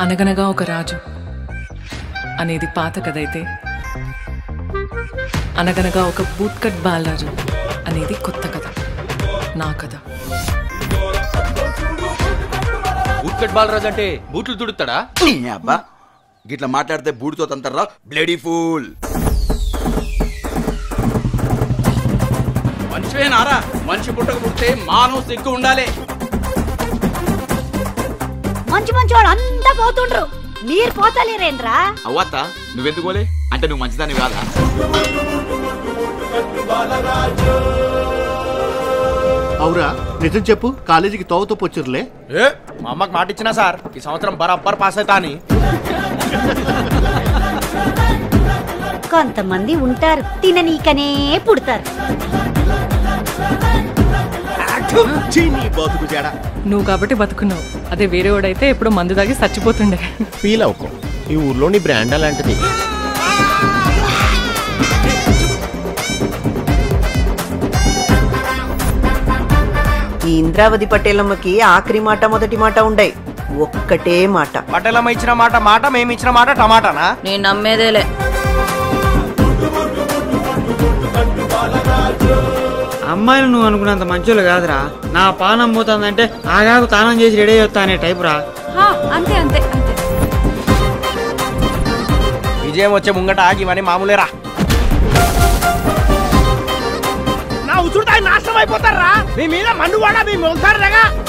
అనగనగా ఒక రాజు అనేది పాత కథ అయితే అనగనగా ఒక బూట్కట్ బాలరాజు అనేది కొత్త కథ నా కథ ఉత్కట్ బాలరాజు అంటే బూట్లు తుడుతాడా నీ అబ్బా గిట్లా మాట్లాడితే బూడితో తంటారా బ్లడీ ఫూల్ మనిషివేనారా మనిషి పుట్టక పుట్టే మానవ సిగ్గు ఉండాలి మంచి మంచి వాళ్ళు అంతా పోతుండ్రు మీరు పోతలేరేంద్రా అవ్వత్త నువ్వెందుకు పోలే అంటే నువ్వు మంచిదాన్ని కాదా అవురా నిజం చెప్పు కాలేజీకి తోవతో పొచ్చురులే ఏ మా అమ్మకి మాట ఇచ్చినా సార్ ఈ సంవత్సరం బరాబర్ పాస్ అవుతా అని కొంతమంది ఉంటారు తిననీకనే పుడతారు చీనీ బతుకు జాడ నువ్వు కాబట్టి బతుకున్నావు అదే వేరే వాడైతే ఎప్పుడో మందు తాగి చచ్చిపోతుండే ఫీల్ అవుకో ఈ ఊర్లోని బ్రాండ్ అలాంటిది ఈ ఇంద్రావతి పటేలమ్మకి ఆఖరి మాట మొదటి మాట ఉండయి ఒక్కటే మాట పటేలమ్మ ఇచ్చిన మాట మాట మేము ఇచ్చిన మాట టమాటానా నేను నమ్మేదేలే అమ్మాయిలు నువ్వు అనుకున్నంత మంచోళ్ళు కాదురా నా పానం పోతుందంటే ఆగాకు తానం చేసి రెడీ అవుతా అనే టైపు రా అంతే అంతే అంతే విజయం వచ్చే ముంగట ఆగి ఇవన్నీ మామూలేరా నా ఉసురుతాయి నాశనం అయిపోతారా మీ మీద మండు వాడా మీ మొలతారు